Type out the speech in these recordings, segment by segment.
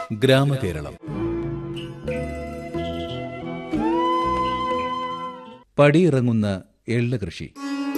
ഗ്രാമകേരളം പടിയിറങ്ങുന്ന എള്ള് കൃഷി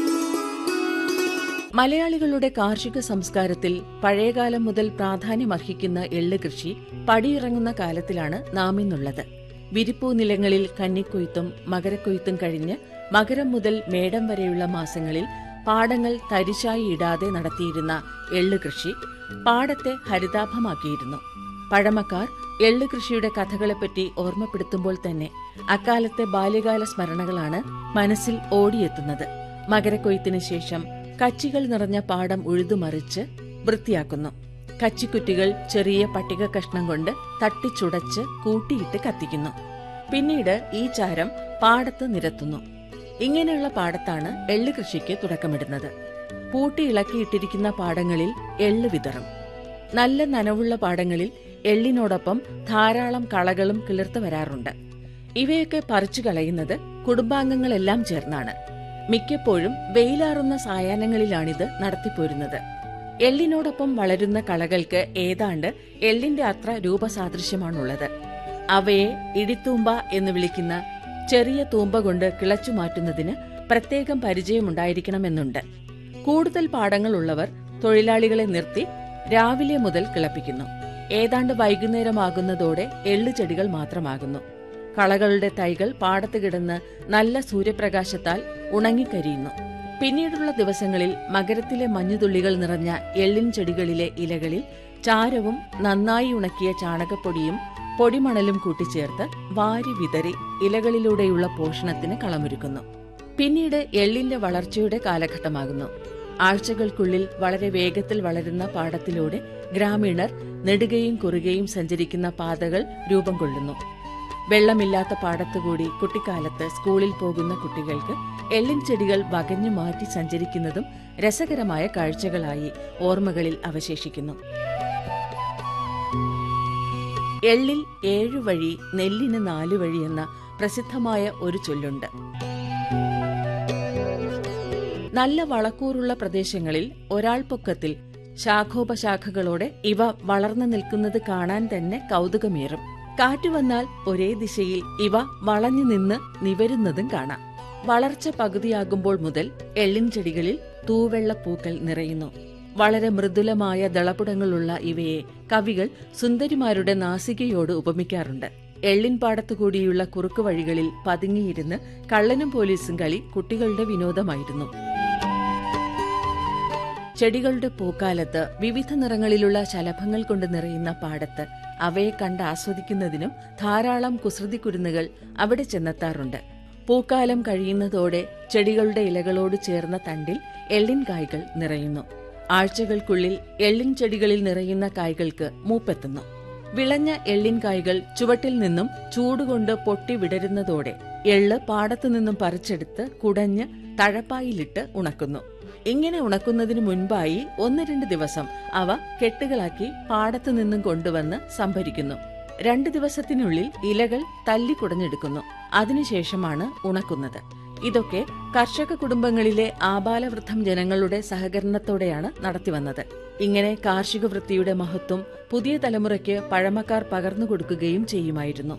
മലയാളികളുടെ കാർഷിക സംസ്കാരത്തിൽ പഴയകാലം മുതൽ പ്രാധാന്യമർഹിക്കുന്ന എള്ള് കൃഷി പടിയിറങ്ങുന്ന കാലത്തിലാണ് നാം ഇന്നുള്ളത് വിരിപ്പൂ നിലങ്ങളിൽ കന്നിക്കൊയ്ത്തും മകരക്കൊയ്ത്തും കഴിഞ്ഞ് മകരം മുതൽ മേടം വരെയുള്ള മാസങ്ങളിൽ പാടങ്ങൾ തരിശായി ഇടാതെ നടത്തിയിരുന്ന എള്ള് കൃഷി പാടത്തെ ഹരിതാഭമാക്കിയിരുന്നു പഴമക്കാർ എള്ള് കൃഷിയുടെ കഥകളെപ്പറ്റി ഓർമ്മപ്പെടുത്തുമ്പോൾ തന്നെ അക്കാലത്തെ ബാല്യകാല സ്മരണകളാണ് മനസ്സിൽ ഓടിയെത്തുന്നത് മകരക്കൊയ്ത്തിന് ശേഷം കച്ചികൾ നിറഞ്ഞ പാടം ഉഴുതുമറിച്ച് വൃത്തിയാക്കുന്നു കച്ചിക്കുറ്റികൾ ചെറിയ പട്ടിക കഷ്ണം കൊണ്ട് തട്ടിച്ചുടച്ച് കൂട്ടിയിട്ട് കത്തിക്കുന്നു പിന്നീട് ഈ ചാരം പാടത്ത് നിരത്തുന്നു ഇങ്ങനെയുള്ള പാടത്താണ് എള്ള് കൃഷിക്ക് തുടക്കമിടുന്നത് പൂട്ടി ഇളക്കിയിട്ടിരിക്കുന്ന പാടങ്ങളിൽ എള്ള് വിതറും നല്ല നനവുള്ള പാടങ്ങളിൽ എള്ളിനോടൊപ്പം ധാരാളം കളകളും കിളിർത്തു വരാറുണ്ട് ഇവയൊക്കെ പറിച്ചു കളയുന്നത് കുടുംബാംഗങ്ങളെല്ലാം ചേർന്നാണ് മിക്കപ്പോഴും വെയിലാറുന്ന സായാഹ്നങ്ങളിലാണിത് നടത്തിപ്പോരുന്നത് എള്ളിനോടൊപ്പം വളരുന്ന കളകൾക്ക് ഏതാണ്ട് എള്ളിന്റെ അത്ര രൂപസാദൃശ്യമാണുള്ളത് അവയെ ഇടിത്തൂമ്പ എന്ന് വിളിക്കുന്ന ചെറിയ തൂമ്പ കൊണ്ട് കിളച്ചു മാറ്റുന്നതിന് പ്രത്യേകം പരിചയമുണ്ടായിരിക്കണമെന്നുണ്ട് കൂടുതൽ പാടങ്ങളുള്ളവർ തൊഴിലാളികളെ നിർത്തി രാവിലെ മുതൽ കിളപ്പിക്കുന്നു ഏതാണ്ട് വൈകുന്നേരമാകുന്നതോടെ എള്ളുചെടികൾ മാത്രമാകുന്നു കളകളുടെ തൈകൾ പാടത്ത് കിടന്ന് നല്ല സൂര്യപ്രകാശത്താൽ ഉണങ്ങിക്കരിയുന്നു പിന്നീടുള്ള ദിവസങ്ങളിൽ മകരത്തിലെ മഞ്ഞുതുള്ളികൾ നിറഞ്ഞ എള്ളിൻ ചെടികളിലെ ഇലകളിൽ ചാരവും നന്നായി ഉണക്കിയ ചാണകപ്പൊടിയും പൊടിമണലും കൂട്ടിച്ചേർത്ത് വാരി വിതറി ഇലകളിലൂടെയുള്ള പോഷണത്തിന് കളമൊരുക്കുന്നു പിന്നീട് എള്ളിന്റെ വളർച്ചയുടെ കാലഘട്ടമാകുന്നു ആഴ്ചകൾക്കുള്ളിൽ വളരെ വേഗത്തിൽ വളരുന്ന പാടത്തിലൂടെ ഗ്രാമീണർ നെടുകയും കുറുകയും സഞ്ചരിക്കുന്ന പാതകൾ രൂപം കൊള്ളുന്നു വെള്ളമില്ലാത്ത പാടത്തുകൂടി കുട്ടിക്കാലത്ത് സ്കൂളിൽ പോകുന്ന കുട്ടികൾക്ക് എള്ളിൻ ചെടികൾ വകഞ്ഞു മാറ്റി സഞ്ചരിക്കുന്നതും രസകരമായ കാഴ്ചകളായി ഓർമ്മകളിൽ അവശേഷിക്കുന്നു എള്ളിൽ ഏഴു വഴി നെല്ലിന് നാലു വഴി എന്ന പ്രസിദ്ധമായ ഒരു ചൊല്ലുണ്ട് നല്ല വളക്കൂറുള്ള പ്രദേശങ്ങളിൽ ഒരാൾ പൊക്കത്തിൽ ശാഖോപശാഖകളോടെ ഇവ വളർന്നു നിൽക്കുന്നത് കാണാൻ തന്നെ കൗതുകമേറും കാറ്റു വന്നാൽ ഒരേ ദിശയിൽ ഇവ വളഞ്ഞു നിന്ന് നിവരുന്നതും കാണാം വളർച്ച പകുതിയാകുമ്പോൾ മുതൽ എള്ളിൻ ചെടികളിൽ തൂവെള്ള പൂക്കൾ നിറയുന്നു വളരെ മൃദുലമായ ദളപുടങ്ങളുള്ള ഇവയെ കവികൾ സുന്ദരിമാരുടെ നാസികയോട് ഉപമിക്കാറുണ്ട് എള്ളിൻ പാടത്തുകൂടിയുള്ള കുറുക്കുവഴികളിൽ പതുങ്ങിയിരുന്ന് കള്ളനും പോലീസും കളി കുട്ടികളുടെ വിനോദമായിരുന്നു ചെടികളുടെ പൂക്കാലത്ത് വിവിധ നിറങ്ങളിലുള്ള ശലഭങ്ങൾ കൊണ്ട് നിറയുന്ന പാടത്ത് അവയെ കണ്ട് ആസ്വദിക്കുന്നതിനും ധാരാളം കുസൃതി കുരുന്നുകൾ അവിടെ ചെന്നെത്താറുണ്ട് പൂക്കാലം കഴിയുന്നതോടെ ചെടികളുടെ ഇലകളോട് ചേർന്ന തണ്ടിൽ എള്ളിൻ കായ്കൾ നിറയുന്നു ആഴ്ചകൾക്കുള്ളിൽ എള്ളിൻ ചെടികളിൽ നിറയുന്ന കായ്കൾക്ക് മൂപ്പെത്തുന്നു വിളഞ്ഞ എള്ളിൻ കായ്കൾ ചുവട്ടിൽ നിന്നും ചൂടുകൊണ്ട് പൊട്ടി വിടരുന്നതോടെ എള്ള് പാടത്തു നിന്നും പറിച്ചെടുത്ത് കുടഞ്ഞ് തഴപ്പായിലിട്ട് ഉണക്കുന്നു ഇങ്ങനെ ഉണക്കുന്നതിനു മുൻപായി ഒന്ന് രണ്ട് ദിവസം അവ കെട്ടുകളാക്കി പാടത്തു നിന്നും കൊണ്ടുവന്ന് സംഭരിക്കുന്നു രണ്ട് ദിവസത്തിനുള്ളിൽ ഇലകൾ തല്ലിക്കുടഞ്ഞെടുക്കുന്നു അതിനുശേഷമാണ് ഉണക്കുന്നത് ഇതൊക്കെ കർഷക കുടുംബങ്ങളിലെ ആബാലവൃദ്ധം ജനങ്ങളുടെ സഹകരണത്തോടെയാണ് നടത്തിവന്നത് ഇങ്ങനെ കാർഷിക വൃത്തിയുടെ മഹത്വം പുതിയ തലമുറയ്ക്ക് പഴമക്കാർ പകർന്നു കൊടുക്കുകയും ചെയ്യുമായിരുന്നു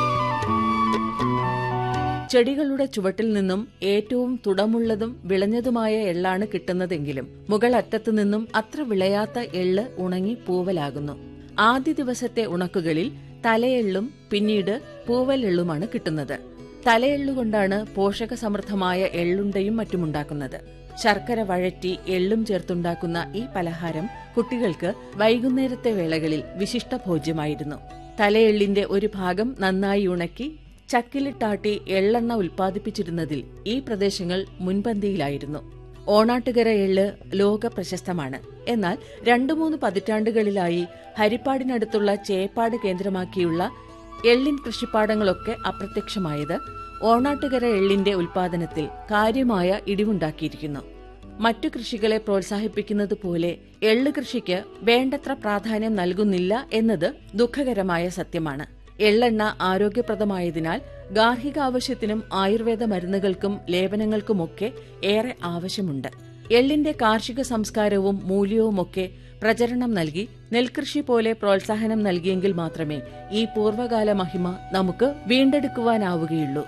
ചെടികളുടെ ചുവട്ടിൽ നിന്നും ഏറ്റവും തുടമുള്ളതും വിളഞ്ഞതുമായ എള്ളാണ് കിട്ടുന്നതെങ്കിലും മുകൾ അറ്റത്തു നിന്നും അത്ര വിളയാത്ത എള്ള് ഉണങ്ങി പൂവലാകുന്നു ആദ്യ ദിവസത്തെ ഉണക്കുകളിൽ തലയെള്ളും പിന്നീട് പൂവലെള്ളുമാണ് കിട്ടുന്നത് തലയെള്ളുകൊണ്ടാണ് പോഷക സമൃദ്ധമായ എള്ളുണ്ടയും മറ്റുമുണ്ടാക്കുന്നത് ശർക്കര വഴറ്റി എള്ളും ചേർത്തുണ്ടാക്കുന്ന ഈ പലഹാരം കുട്ടികൾക്ക് വൈകുന്നേരത്തെ വേളകളിൽ വിശിഷ്ട ഭോജ്യമായിരുന്നു തലയെള്ളിന്റെ ഒരു ഭാഗം നന്നായി ഉണക്കി ചക്കിലിട്ടാട്ടി എള്ളെണ്ണ ഉൽപ്പാദിപ്പിച്ചിരുന്നതിൽ ഈ പ്രദേശങ്ങൾ മുൻപന്തിയിലായിരുന്നു ഓണാട്ടുകര എള്ള് ലോക പ്രശസ്തമാണ് എന്നാൽ രണ്ടു മൂന്ന് പതിറ്റാണ്ടുകളിലായി ഹരിപ്പാടിനടുത്തുള്ള ചേപ്പാട് കേന്ദ്രമാക്കിയുള്ള എള്ളിൻ കൃഷിപ്പാടങ്ങളൊക്കെ അപ്രത്യക്ഷമായത് ഓണാട്ടുകര എള്ളിന്റെ ഉൽപാദനത്തിൽ കാര്യമായ ഇടിവുണ്ടാക്കിയിരിക്കുന്നു മറ്റു കൃഷികളെ പ്രോത്സാഹിപ്പിക്കുന്നത് പോലെ എള്ള് കൃഷിക്ക് വേണ്ടത്ര പ്രാധാന്യം നൽകുന്നില്ല എന്നത് ദുഃഖകരമായ സത്യമാണ് എള്ളെണ്ണ ആരോഗ്യപ്രദമായതിനാൽ ഗാർഹിക ആവശ്യത്തിനും ആയുർവേദ മരുന്നുകൾക്കും ലേപനങ്ങൾക്കുമൊക്കെ ഏറെ ആവശ്യമുണ്ട് എള്ളിന്റെ കാർഷിക സംസ്കാരവും മൂല്യവുമൊക്കെ പ്രചരണം നൽകി നെൽകൃഷി പോലെ പ്രോത്സാഹനം നൽകിയെങ്കിൽ മാത്രമേ ഈ പൂർവ്വകാല മഹിമ നമുക്ക് വീണ്ടെടുക്കുവാനാവുകയുള്ളൂ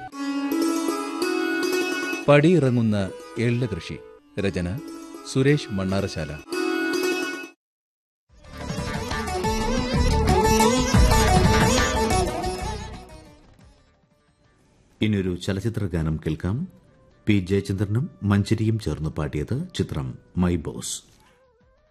പടിയിറങ്ങുന്ന എള്ള് കൃഷി രചന സുരേഷ് മണ്ണാറശാല ഇനിയൊരു ചലച്ചിത്ര ഗാനം കേൾക്കാം പി ജയചന്ദ്രനും മഞ്ചരിയും ചേർന്ന് പാടിയത് ചിത്രം മൈ ബോസ്